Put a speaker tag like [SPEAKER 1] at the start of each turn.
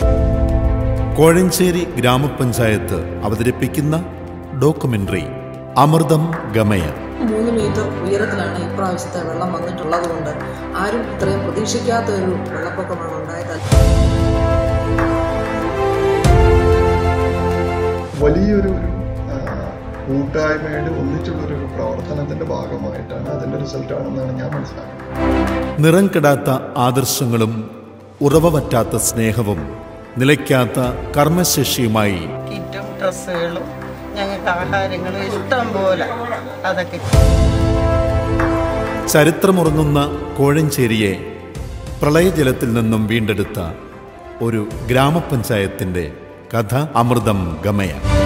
[SPEAKER 1] കോഴഞ്ചേരി ഗ്രാമപഞ്ചായത്ത് അവതരിപ്പിക്കുന്ന ഡോക്യുമെന്ററി അമൃതം ഗമയ
[SPEAKER 2] മൂന്ന് മീറ്റർ ഉയരത്തിലാണ് ഇപ്രാവശ്യത്തെ വെള്ളം വന്നിട്ടുള്ളത് കൊണ്ട് ആരും ഇത്രയും പ്രതീക്ഷിക്കാത്ത ഒരു വെള്ളപ്പൊക്കമാണ് ഉണ്ടായത്
[SPEAKER 3] വലിയൊരു ഒരു ആ, കൂട്ടായ്മയുടെ ഒന്നിച്ചുള്ളൊരു ഒരു പ്രവർത്തനത്തിന്റെ ഭാഗമായിട്ടാണ് അതിന്റെ റിസൾട്ട് ആണെന്നാണ് ഞാൻ മനസ്സിലാക്കുന്നത്
[SPEAKER 1] നിറം കെടാത്ത ആദർശങ്ങളും ഉറവ പറ്റാത്ത സ്നേഹവും നിലയ്ക്കാത്ത കർമ്മശേഷിയുമായി
[SPEAKER 4] കിറ്റും ഡ്രസ്സുകളും ഞങ്ങൾക്ക് ആഹാരങ്ങളും ഇഷ്ടം പോലെ അതൊക്കെ
[SPEAKER 1] ചരിത്രമുറങ്ങുന്ന കോഴഞ്ചേരിയെ പ്രളയജലത്തിൽ നിന്നും വീണ്ടെടുത്ത ഒരു ഗ്രാമപഞ്ചായത്തിന്റെ കഥ അമൃതം ഗമയ